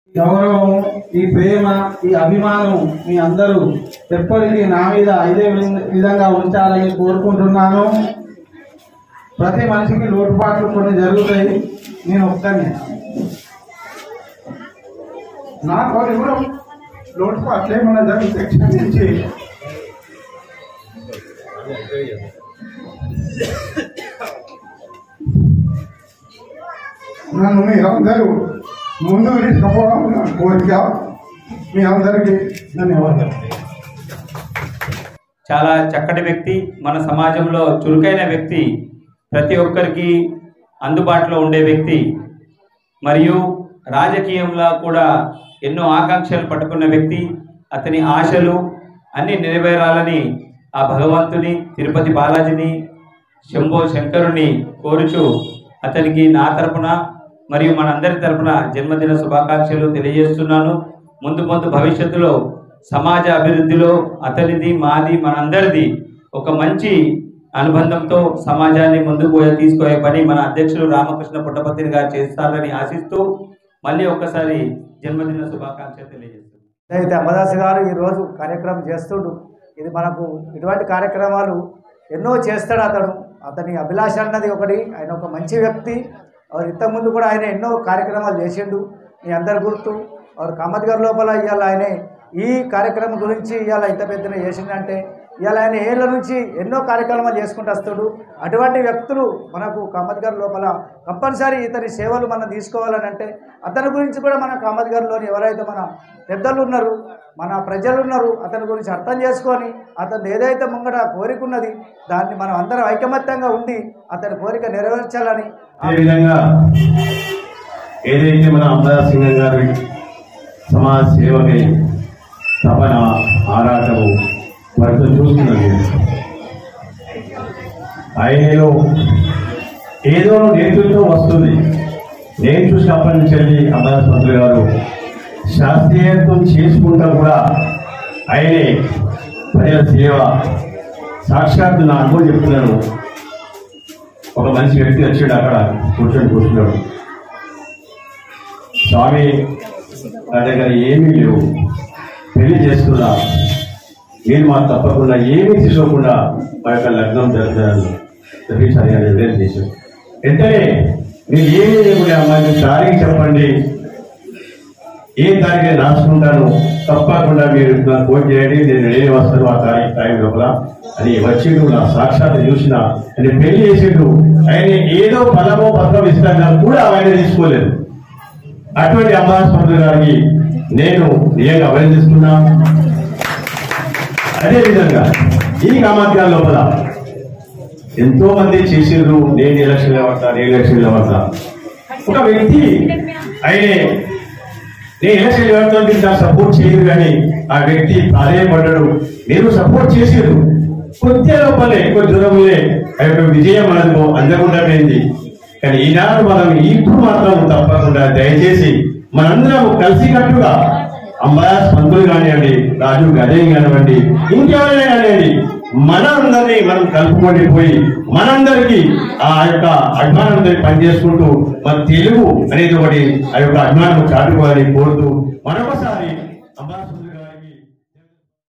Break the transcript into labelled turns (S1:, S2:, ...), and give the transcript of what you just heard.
S1: గౌరవం ఈ ప్రేమ ఈ అభిమానం మీ అందరూ ఎప్పటికీ నా మీద ఇదే విధంగా- విధంగా ఉంచాలని కోరుకుంటున్నాను ప్రతి మనిషికి లోటుపాట్లు కొన్ని జరుగుతాయి నేను ఒక్కనే నాకు అది కూడా లోటుపాట్లు ఏమైనా జరిగితే క్షమించి నన్ను మీరందరూ ముందు తీసుకుపోవడం నా కోరిక మీ అందరికీ ధన్యవాదాలు
S2: చాలా చక్కటి వ్యక్తి మన సమాజంలో చురుకైన వ్యక్తి ప్రతి ఒక్కరికి అందుబాటులో ఉండే వ్యక్తి మరియు రాజకీయంలో కూడా ఎన్నో ఆకాంక్షలు పట్టుకున్న వ్యక్తి అతని ఆశలు అన్నీ నెరవేరాలని ఆ భగవంతుని తిరుపతి బాలాజీని శంభో శంకరుని కోరుచు అతనికి నా తరపున మరియు మనందరి తరపున జన్మదిన శుభాకాంక్షలు తెలియజేస్తున్నాను ముందు ముందు భవిష్యత్తులో సమాజ అభివృద్ధిలో అతనిది మాది మనందరిది ఒక మంచి అనుబంధంతో సమాజాన్ని ముందుకు పోయే- తీసుకుపోయే పని మన అధ్యక్షులు రామకృష్ణ పుట్టపత్రి గారు చేస్తారని ఆశిస్తూ మళ్ళీ ఒక్కసారి జన్మదిన శుభాకాంక్షలు తెలియజేస్తున్నాను
S3: అయితే అమ్మదాస్ గారు ఈరోజు కార్యక్రమం చేస్తుండు ఇది మనకు ఇటువంటి కార్యక్రమాలు ఎన్నో చేస్తాడు అతడు అతని అభిలాష అన్నది ఒకటి ఆయన ఒక మంచి వ్యక్తి వారు ఇంతకుముందు కూడా ఆయన ఎన్నో కార్యక్రమాలు చేసిండు మీ అందరి గుర్తు వారు కామత్ గారి లోపల ఇవాళ ఆయన ఈ కార్యక్రమం గురించి ఇవాళ ఇంత పెద్దన చేసిందంటే ఇవాళ ఆయన ఏళ్ళ నుంచి ఎన్నో కార్యక్రమాలు చేసుకుంటూ వస్తాడు అటువంటి వ్యక్తులు మనకు కామత్ గారి లోపల కంపల్సరీ ఇతని సేవలు మనం తీసుకోవాలని అంటే అతని గురించి కూడా మన కామత్ గారిలోని ఎవరైతే మన పెద్దలు ఉన్నారు మన ప్రజలు ఉన్నారు అతని గురించి అర్థం చేసుకొని అతను ఏదైతే ముంగట కోరిక ఉన్నది దాన్ని మనం అందరం ఐకమత్యంగా ఉండి అతని కోరిక నెరవేర్చాలని
S4: అదేవిధంగా ఏదైతే మన అంబదాస్ సింగ్ గారి సమాజ సేవకై తపన ఆరాటము వారితో చూస్తున్నది ఆయనలో ఏదో నేతృత్వం వస్తుంది నేను చూసినప్పటి నుంచి వెళ్ళి అంబదాస్ పంతులు గారు శాస్త్రీయత్వం చేసుకుంటా కూడా ఆయనే ప్రజల సేవ సాక్షాత్తు నా అనుభవం చెప్తున్నాను ఒక మంచి వ్యక్తి వచ్చాడు అక్కడ కూర్చొని కూర్చున్నాడు స్వామి నా దగ్గర ఏమీ లేవు పెళ్లి చేసుకున్నా మీరు మాకు తప్పకుండా ఏమీ తీసుకోకుండా మా యొక్క లగ్నం జరుగుతాను సతీసారి గారు నిర్ణయం చేశారు వెంటనే మీరు ఏమీ లేకుండా అమ్మాయి తారీఖు చెప్పండి ఏ తారీఖు రాసుకుంటాను తప్పకుండా మీరు నాకు ఫోన్ చేయండి నేను నేనే వస్తాను ఆ తారీఖు టైం లోపల అని వచ్చిండు నా సాక్షాత్ చూసిన అని పెళ్లి చేసిండు ఆయన ఏదో పదమో పత్రం ఇస్తాను కూడా ఆయన తీసుకోలేదు అటువంటి అంబాస్పంతులు గారికి నేను నిజంగా అభినందిస్తున్నా అదేవిధంగా ఈ కామాఖ్య లోపల ఎంతో మంది చేసిండ్రు నేను ఎలక్షన్ పడతా నేను ఎలక్షన్ పడతా ఒక వ్యక్తి ఆయనే నేను ఎలక్షన్ ఎవరితో నాకు సపోర్ట్ చేయదు కానీ ఆ వ్యక్తి ప్రాధాన్యపడ్డాడు మీరు సపోర్ట్ చేసారు కొద్ది లోపలే కొద్ది దూరంలో ఆ యొక్క విజయం మనకు అందకుండా పోయింది కానీ ఈనాడు మనం ఇప్పుడు మాత్రం తప్పకుండా దయచేసి మనందరం కలిసికట్టుగా అంబాయాస్ పంతులు కానివ్వండి రాజు గజయ్ కానివ్వండి ఇంకెవరైనా కానివ్వండి మనందరినీ మనం కలుపుకొని పోయి మనందరికీ ఆ యొక్క అభిమానంతో పనిచేసుకుంటూ మన తెలుగు అనేది ఒకటి ఆ యొక్క అభిమానం చాటుకోవాలని కోరుతూ మరొకసారి